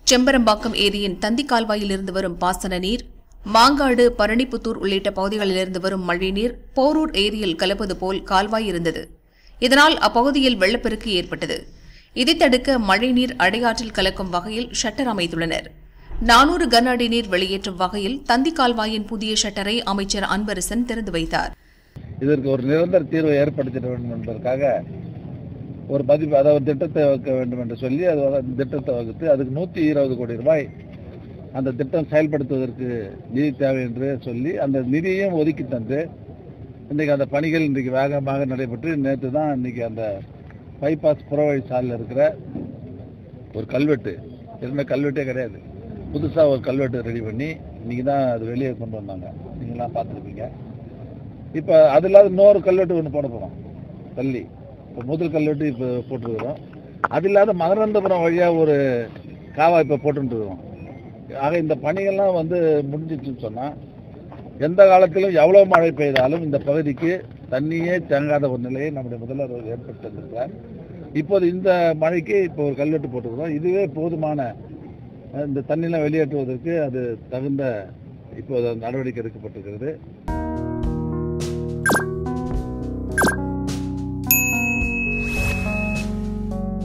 செம்பரம்பாக்கம் ஏரியின் தந்தி கால்வாயிலிருந்து வரும் பாசன நீர் மாங்காடு பரணிப்புத்தூர் உள்ளிட்ட பகுதிகளிலிருந்து வரும் மழைநீர் போரூர் ஏரியில் கலப்பது போல் கால்வாய் இருந்தது இதனால் அப்பகுதியில் வெள்ளப்பெருக்கு ஏற்பட்டது இதைத் தடுக்க மழைநீர் அடையாற்றில் கலக்கும் வகையில் ஷட்டர் அமைத்துள்ளனர் நானூறு கன அடி நீர் வெளியேற்றும் வகையில் தந்தி கால்வாயின் புதிய ஷட்டரை அமைச்சர் அன்பரசன் திறந்து வைத்தார் இதற்கு ஒரு நிரந்தர தீர்வை ஏற்படுத்திட வேண்டும் என்பதற்காக ஒரு மதிப்பு அதாவது ஒரு திட்டத்தை வகுக்க வேண்டும் என்று சொல்லி அது அந்த திட்டத்தை வகுத்து அதுக்கு நூற்றி இருபது கோடி ரூபாய் அந்த திட்டம் செயல்படுத்துவதற்கு நிதி தேவை என்று சொல்லி அந்த நிதியையும் ஒதுக்கி தந்து இன்றைக்கி அந்த பணிகள் இன்றைக்கு வேகமாக நடைபெற்று நேற்று தான் இன்றைக்கி அந்த பைபாஸ் புறவழி சாலையில் இருக்கிற ஒரு கல்வெட்டு ஏற்கனவே கல்வெட்டே கிடையாது புதுசாக ஒரு கல்வெட்டு ரெடி பண்ணி இன்றைக்கி தான் அது வெளியே கொண்டு வந்தாங்க நீங்களாம் பார்த்துருப்பீங்க இப்போ அது இல்லாத இன்னொரு கல்வெட்டு ஒன்று போட போகிறோம் தள்ளி இப்போ முதல் கல்வெட்டு இப்போ போட்டுருக்குறோம் அது இல்லாத மகரந்தபுரம் வழியாக ஒரு காவா இப்போ போட்டுருக்குறோம் ஆக இந்த பணிகள்லாம் வந்து முடிஞ்சிச்சுன்னு சொன்னால் எந்த காலத்திலும் எவ்வளோ மழை பெய்தாலும் இந்த பகுதிக்கு தண்ணியே தேங்காத ஒரு நிலையை நம்முடைய முதல்வர் அவர்கள் ஏற்படுத்தி தந்திருக்கிறார் இப்போது இந்த மழைக்கு இப்போ ஒரு கல்வெட்டு போட்டுருக்கிறோம் இதுவே போதுமான இந்த தண்ணியெலாம் வெளியேற்றுவதற்கு அது தகுந்த இப்போது நடவடிக்கை எடுக்கப்பட்டிருக்கிறது